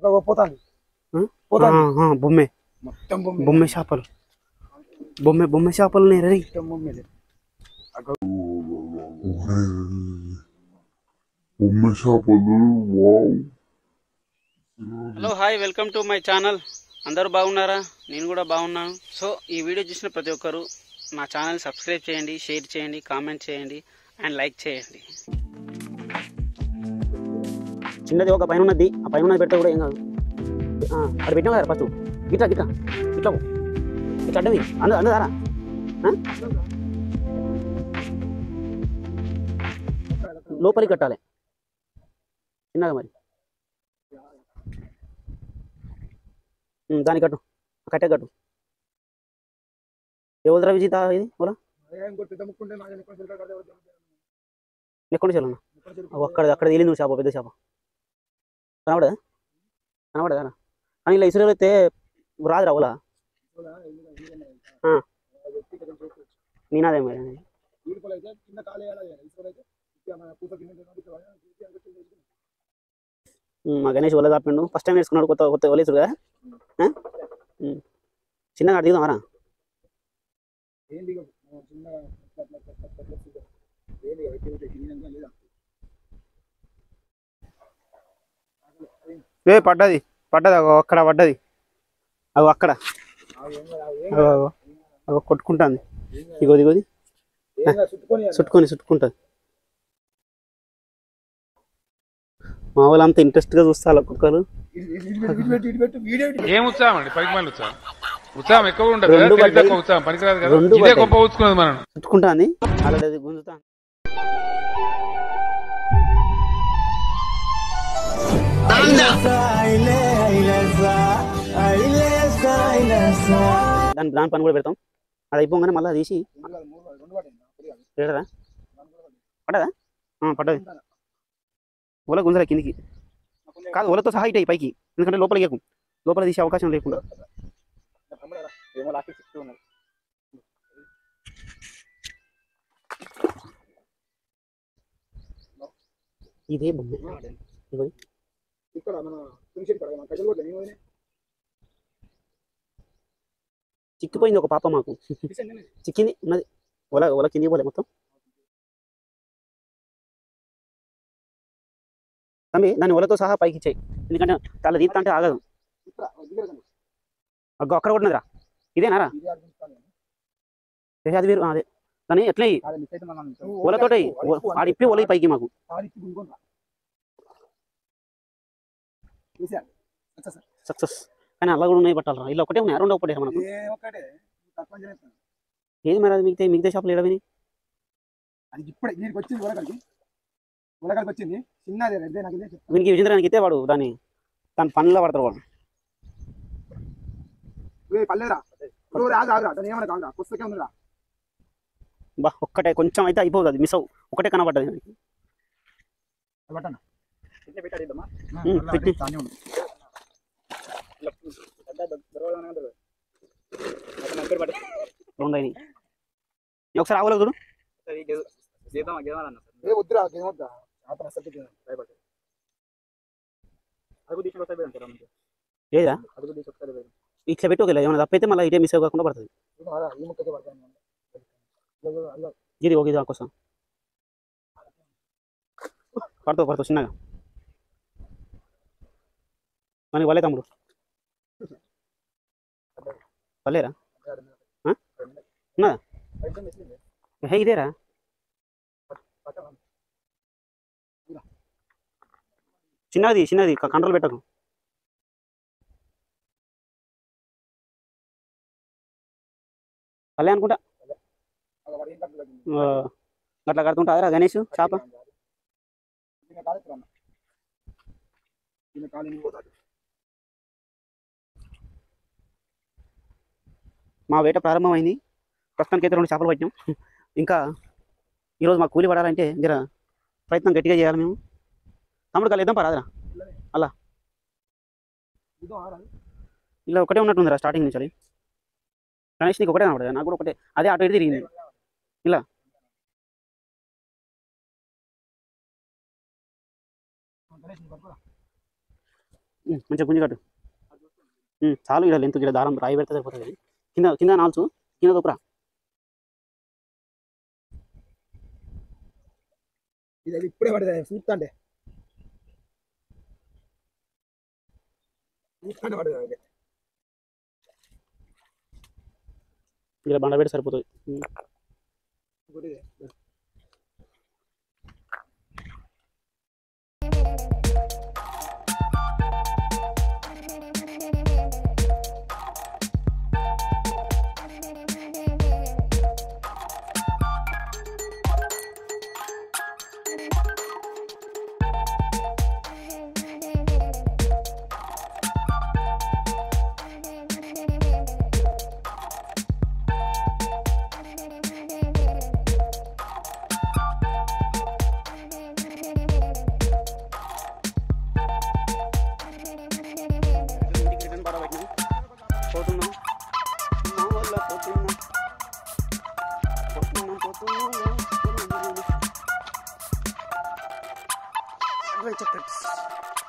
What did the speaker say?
పోతాను ఆ? పోతాను ఆ, ఆ, బొమ్మే మొత్తం బొమ్మ బొమ్మె చేపలు బొమ్మె బొమ్మె చేపలు ఉన్నాయి రే మొత్తం బొమ్మే బొమ్మ చేపలు wow hello hi welcome to my channel అందరూ బాగున్నారా నేను కూడా బాగున్నాను సో ఈ వీడియో చూసిన ప్రతి ఒక్కరు నా ఛానల్ సబ్స్క్రైబ్ చేయండి షేర్ చేయండి కామెంట్ చేయండి అండ్ లైక్ చేయండి చిన్నది ఒక పైన ఉన్నది ఆ పైన ఉన్నది పెడితే కూడా ఏం కాదు ఆ, అది పెట్టినా కదా ఫస్ట్ గిట్లా గిట్లా ఇట్లా పో. ఇట్లా అడ్డవి అంద అందదారా లోపలికి కట్టాలి చిన్నగా మరి ఉమ్, దానికి కట్టు కట్టే కట్టు ఎవరురా విజిత ఇది ఓలా పెద్ద ముక్కుంటే నాకు ఎక్కువ చిలక కడితే ఎవరు తెలియదు. ఎక్కడ చెల్లన్న ఎక్కువ చిలక అక్కడ అక్కడ తేలింది చేప పెద్ద చేప కనబడదా కనబడదా కానీ ఇలా ఇసురు అయితే రాదురా ఓలా కూడా ఎందుకంటే ఎందుకంటే ఆ. ఆ వ్యక్తి కొంచెం చూపు. నేనదే మరి ఈడుకోలు అయితే కింద కాలు వేయాలి ఈడుకోలు అయితే ఇట్లా మన పూత కింద ఉంటుంది, ఇట్లా వాడినా చూసి అందులో కింద వేసుకుని. ఉమ్, మా గణేష్ ఒల కాపిండు ఫస్ట్ టైం వేసుకున్నాడు కొత్త కొత్త ఒలేసుడు కదా ఆ? ఉమ్. చిన్నగా అటు దిగుదామరా ఏంది ఇక మనం చిన్నగా అట్లా అట్లా అట్లా అట్లా అట్లా చూద్దాం. ఏంది ఇక ఎత్తి ఉంటే తిరిగినాక లేదా? ఏ పడ్డది పడ్డది అగో అక్కడ పడ్డది అగో అక్కడ ఆ ఏం కాదు, ఆ ఏం అగో అగో అగో కొట్టుకుంటాంది ఇగో ఇగోది ఏం కాదు, చుట్టుకొని అన్న. చుట్టుకొని చుట్టుకుంటుంది మా వాళ్ళు అంత ఇంట్రెస్ట్గా చూస్తారు ఒక్కొక్కరు ఇటు- ఇటు- ఇటు పెట్టు, ఇటు పెట్టు, ఇటు పెట్టు, వీడియో ఇటు ఏం ఉత్సాహం అండి పనికి మళ్ళీ ఉత్సాహం ఉత్సాహం ఎక్కువ ఉండదు కదా రెండు తెలివి పడ్డాయి. తక్కువ ఉత్సాహం పనికిరాదు కదా రెండు ఇదే పడ్డాయి. గొప్ప ఊచుకున్నది మనం చుట్టుకుంటాంది ఆల్రెడీ అది గుంజుతా దాని దాని పని కూడా పెడతాం అది అయిపోగానే మళ్ళీ తీసి రెండు కాదు, మూడు కాదు, రెండు పడ్డాయి. కొద్దిగా. పెడదా రెండు కూడా పడ్డాయి. పడ్డదా ఆ, పడ్డది ఓల గుంజలే కిందికి కాదు ఓలతో సహా ఇటే పైకి ఎందుకంటే లోపలికి ఎక్కు లోపల తీసే అవకాశం లేకుండా తమ్ముడారా? ఏమో లాస్ట్ సిక్స్త్ ఉన్నది ఇదే బొమ్మ ఇగో ఇది. ఇక్కడ మన తులసి ఇక్కడ మన కజలు కొట్టే నేను చిక్కిపోయింది ఒక పాప మాకు చిక్కింది ఉన్నది ఓల ఓల కిందికి పోలే మొత్తం తమ్మి దాన్ని ఓలతో సహా పైకి ఇచ్చాయి ఎందుకంటే తల తీస్తా అంటే ఆగదు ఇక్కడ దగ్గర కనిపిస్తుంది. అగ్గో అక్కడ కూడా ఉన్నదిరా ఇదేనారా ఇది ఆడుకుంటాను నేను. ఏ అది వేరు ఆ, అదే కానీ ఎట్లా ఇయ్యి? కాదు, మిస్ అయితే మళ్ళా మిస్. ఓలతోటి వాడు ఎక్కువ ఆడిప్పి ఓలకి పైకి మాకు వాడికి గుంజుకొని రా. చూశాను. సక్సెస్. సక్సెస్ కానీ అలా కూడా ఉన్నాయి పట్టాలరా ఇలా ఒకటే ఉన్నాయి రెండు ఒకటే మనకు ఏ ఒక్కటే తక్కువ చేస్తాను ఏది మరి అది మిగతా మిగతా షాపులు ఏడవిని అది ఇప్పుడే దీనికి వచ్చింది ఉలకలికి ఉలకలికి వచ్చింది చిన్నది అదే నాకు ఇదే చెప్తాను వీనికి విజేంద్రానికి అయితే వాడు దాన్ని దాని పనుల్లో పడతారు వాడు ఏ పల్లెరా ఓ రాదు ఆగురా దాని ఏమన్నా కాదురా పుస్తకం ఉందిరా బా ఒక్కటే కొంచెం అయితే అయిపోదు అది మిస్ అవు ఒకటే కనబడ్డది దానికి. అది పట్టన్న ఇట్లా పెట్టాడు ఇద్దమ్మా ఉమ్, పెట్టి. తానే ఉంది ఇలా పెద్ద దొరవగానే ఉంటుంది. అక్కడ నా పేరు పట్టు. రెండు అయినాయి ఈ ఒకసారి ఆవులకు చూడు ఏ వద్దురా ఏం వద్దా చేపలు అసలు తినను. భయపడ్డా. అదుగు తీసి ఒకసారి పోయాను కదా ఏదా అదుగు తీసి ఒకసారి పోయాను. ఇట్లా పెట్టి ఒకవేళ ఏమైనా తప్పైతే మళ్ళీ ఇటే మిస్ అవ్వకుండా పడుతుంది ఇదిగో ఆరా, ఈ ముక్కకే పడతాను నేను. ఇదిగో, అదిగో. ఇది ఒక ఇది కోసం పడుతుంది పడుతుంది చిన్నగా మనకి వాళ్ళే తమ్ముడు వాళ్ళేరా ఆ? ఉన్నదా పైసలు మిస్సింది. హే ఇదేరా పట్టణ. చిన్నది చిన్నది క- కంట్రోల్ పెట్టకు వాళ్ళే అనుకుంటా అలా వాడు ఏం కట్టలేదు. ఆ, అట్లా కడుతుంటారా గణేష్ చేప ఈయన కాలు ఎత్తురా అన్న. ఈయన కాలు ఇంటికి పోతాడు. మా వేట ప్రారంభమైంది ప్రస్తుతానికి అయితే రెండు చేపలు పట్టినాం ఇంకా ఈరోజు మా కూలి పడాలంటే జర ప్రయత్నం గట్టిగా చేయాలి మేము తమ్ముడు కలిద్దాం పరాదరా ఇదిగో ఆరా. ఇలా ఒకటే ఉన్నట్టుందిరా స్టార్టింగ్ నుంచి అది. గణేష్ నీకు ఒకటే కనబడదు నాకు కూడా ఒకటే అదే అటు ఇటు తిరిగింది గణేష్, నీ పట్టుకోరా. ఉమ్, మంచిగా గుంజి కట్టు ఉమ్, చాలు ఇక్కడ లెంత్ ఇక్కడ దారం రాయి పెడితే సరిపోతుంది ఇది. కింద కింద నాల్చు కింద దొప్పరా ఇది అది ఇప్పుడే పడదు చూస్తాంటే చూస్తాంటే పడదు అది. ఇక్కడ బండ పెడితే సరిపోతుంది ఉమ్. ఇంకోటి ఇది. ఇంటికి రిటర్న్ పడబెట్టినాం పోతున్నాం మా వల్ల పోతున్నాం పోతున్నాం పోతున్నాం పోతున్నాం. Adventure trips.